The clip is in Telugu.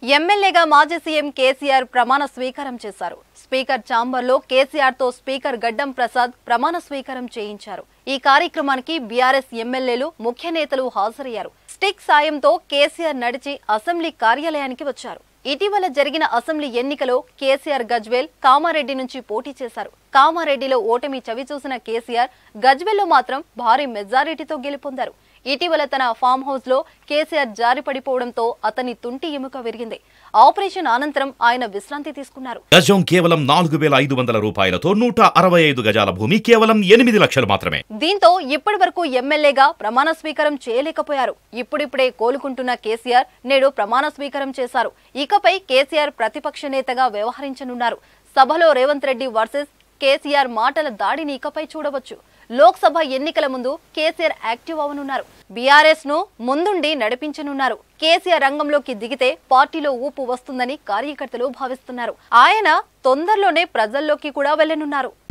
ఎమ్మెల్యేగా మాజీ సీఎం కేసీఆర్ ప్రమాణ స్వీకారం చేశారు స్పీకర్ ఛాంబర్లో కేసీఆర్ తో స్పీకర్ గడ్డం ప్రసాద్ ప్రమాణ స్వీకారం చేయించారు ఈ కార్యక్రమానికి బీఆర్ఎస్ ఎమ్మెల్యేలు ముఖ్య నేతలు హాజరయ్యారు స్టిక్ సాయంతో కేసీఆర్ నడిచి అసెంబ్లీ కార్యాలయానికి వచ్చారు ఇటీవల జరిగిన అసెంబ్లీ ఎన్నికలో కేసీఆర్ గజ్వేల్ కామారెడ్డి నుంచి పోటీ చేశారు కామారెడ్డిలో ఓటమి చవిచూసిన కేసీఆర్ గజ్వేల్లో మాత్రం భారీ మెజారిటీతో గెలుపొందారు ఇటీవల తన ఫామ్ హౌస్ లో కేసీఆర్ జారి పడిపోవడంతో అతని తుంటి ఎముక విరిగింది ఆపరేషన్ అనంతరం ఆయన విశ్రాంతి తీసుకున్నారు గజం కేవలం నాలుగు వేల ఐదు వందల రూపాయలతో నూట అరవై ఐదు గజాల భూమి కేవలం ఎనిమిది లక్షలు మాత్రమే దీంతో ఇప్పటి వరకు ఎమ్మెల్యేగా ప్రమాణ స్వీకారం చేయలేకపోయారు ఇప్పుడిప్పుడే కోలుకుంటున్న కేసీఆర్ నేడు ప్రమాణ స్వీకారం చేశారు ఇకపై కేసీఆర్ ప్రతిపక్ష నేతగా వ్యవహరించనున్నారు సభలో రేవంత్ రెడ్డి వర్సెస్ కేసీఆర్ మాటల దాడిని ఇకపై చూడవచ్చు లోక్సభ ఎన్నికల ముందు కేసీఆర్ యాక్టివ్ అవనున్నారు బీఆర్ఎస్ ను ముందుండి నడిపించనున్నారు కేసీఆర్ రంగంలోకి దిగితే పార్టీలో ఊపు వస్తుందని కార్యకర్తలు భావిస్తున్నారు ఆయన తొందరలోనే ప్రజల్లోకి కూడా వెళ్లనున్నారు